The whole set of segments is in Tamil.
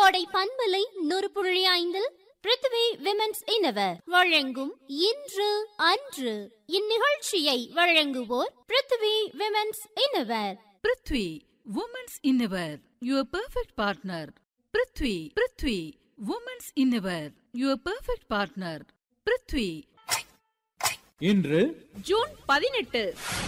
கோடை பண்பலை நூறு புள்ளி ஐந்தில் பிருத்திவி விமென்ஸ் இனவர் வழங்கும் இன்று அன்று இந்நிகழ்ச்சியை வழங்குவோர் Prithvi women's innerwear Prithvi women's innerwear your perfect partner Prithvi Prithvi women's innerwear your perfect partner Prithvi இன்று ஜூன் பதினெட்டு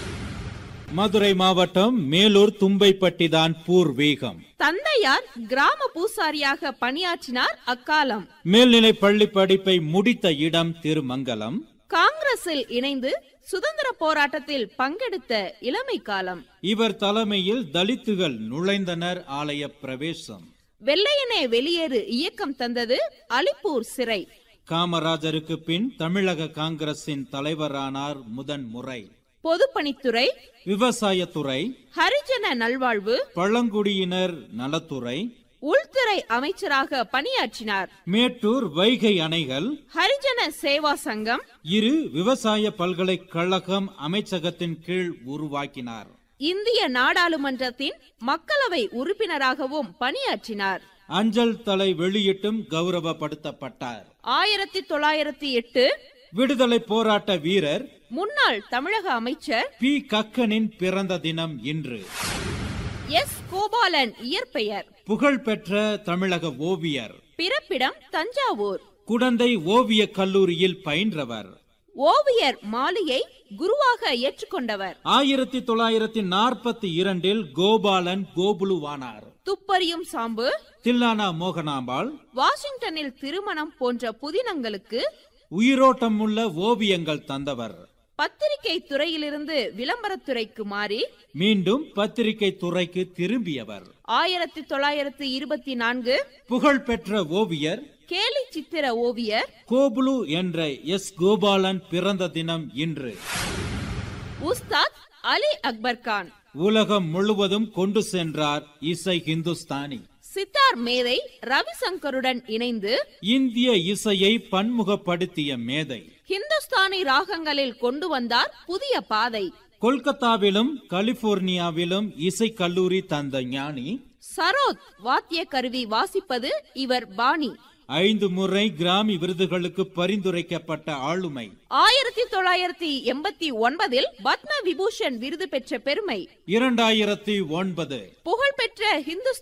மதுரை மாவட்டம் மேலூர் தும்பைப்பட்டிதான் பூர்வீகம் தந்தையார் கிராம பூசாரியாக பணியாற்றினார் அக்காலம் மேல்நிலை பள்ளி படிப்பை முடித்த இடம் திருமங்கலம் காங்கிரஸில் இணைந்து சுதந்திர போராட்டத்தில் பங்கெடுத்த இளமை காலம் இவர் தலைமையில் தலித்துகள் நுழைந்தனர் ஆலய பிரவேசம் வெள்ளையனே வெளியேறு இயக்கம் தந்தது அலிப்பூர் சிறை காமராஜருக்கு பின் தமிழக காங்கிரசின் தலைவரானார் முதன் முறை பொதுப்பணித்துறை விவசாயத்துறை ஹரிஜன நல்வாழ்வு பழங்குடியினர் நலத்துறை உள்துறை அமைச்சராக பணியாற்றினார் மேட்டூர் வைகை அணைகள் ஹரிஜன சேவா சங்கம் இரு விவசாய பல்கலைக்கழகம் அமைச்சகத்தின் கீழ் உருவாக்கினார் இந்திய நாடாளுமன்றத்தின் மக்களவை உறுப்பினராகவும் பணியாற்றினார் அஞ்சல் தலை வெளியிட்டும் கௌரவப்படுத்தப்பட்டார் ஆயிரத்தி தொள்ளாயிரத்தி எட்டு விடுதலை போராட்ட வீரர் முன்னாள் தமிழக அமைச்சர் பி கக்கனின் பிறந்த தினம் இன்று எஸ் கோபாலன் இயற்பெயர் புகழ்பெற்ற தமிழக ஓவியர் பிறப்பிடம் தஞ்சாவூர் குடந்தை ஓவியக் கல்லூரியில் பயின்றவர் ஓவியர் மாலியை குருவாக ஏற்றுக்கொண்டவர் ஆயிரத்தி தொள்ளாயிரத்தி நாற்பத்தி இரண்டில் கோபாலன் கோபுலுவானார் துப்பறியும் சாம்பு தில்லானா மோகனாம்பாள் வாஷிங்டனில் திருமணம் போன்ற புதினங்களுக்கு உயிரோட்டம் உள்ள ஓவியங்கள் தந்தவர் பத்திரிகை துறையிலிருந்து விளம்பரத்துறைக்கு மாறி மீண்டும் பத்திரிகை துறைக்கு திரும்பியவர் ஆயிரத்தி தொள்ளாயிரத்தி இருபத்தி நான்கு புகழ்பெற்ற ஓவியர் கேலி சித்திர ஓவியர் கோபுலு என்ற எஸ் கோபாலன் பிறந்த தினம் இன்று உஸ்தாத் அலி அக்பர் கான் உலகம் முழுவதும் கொண்டு சென்றார் இசை ஹிந்துஸ்தானி சித்தார் மேதை ரவிசங்கருடன் இணைந்து இந்திய இசையை பன்முகப்படுத்திய மேதை ஹிந்துஸ்தானி ராகங்களில் கொண்டு வந்தார் புதிய பாதை கொல்கத்தாவிலும் கலிபோர்னியாவிலும் இசை கல்லூரி தந்த ஞானி சரோத் வாத்திய கருவி வாசிப்பது இவர் பாணி ஐந்து முறை கிராமி விருதுகளுக்கு பரிந்துரைக்கப்பட்ட ஆளுமை ஆயிரத்தி தொள்ளாயிரத்தி எண்பத்தி ஒன்பதில் பத்ம விபூஷன் விருது பெற்ற பெருமை இரண்டாயிரத்தி ஒன்பது புகழ்பெற்ற ஹிந்துஸ்தானி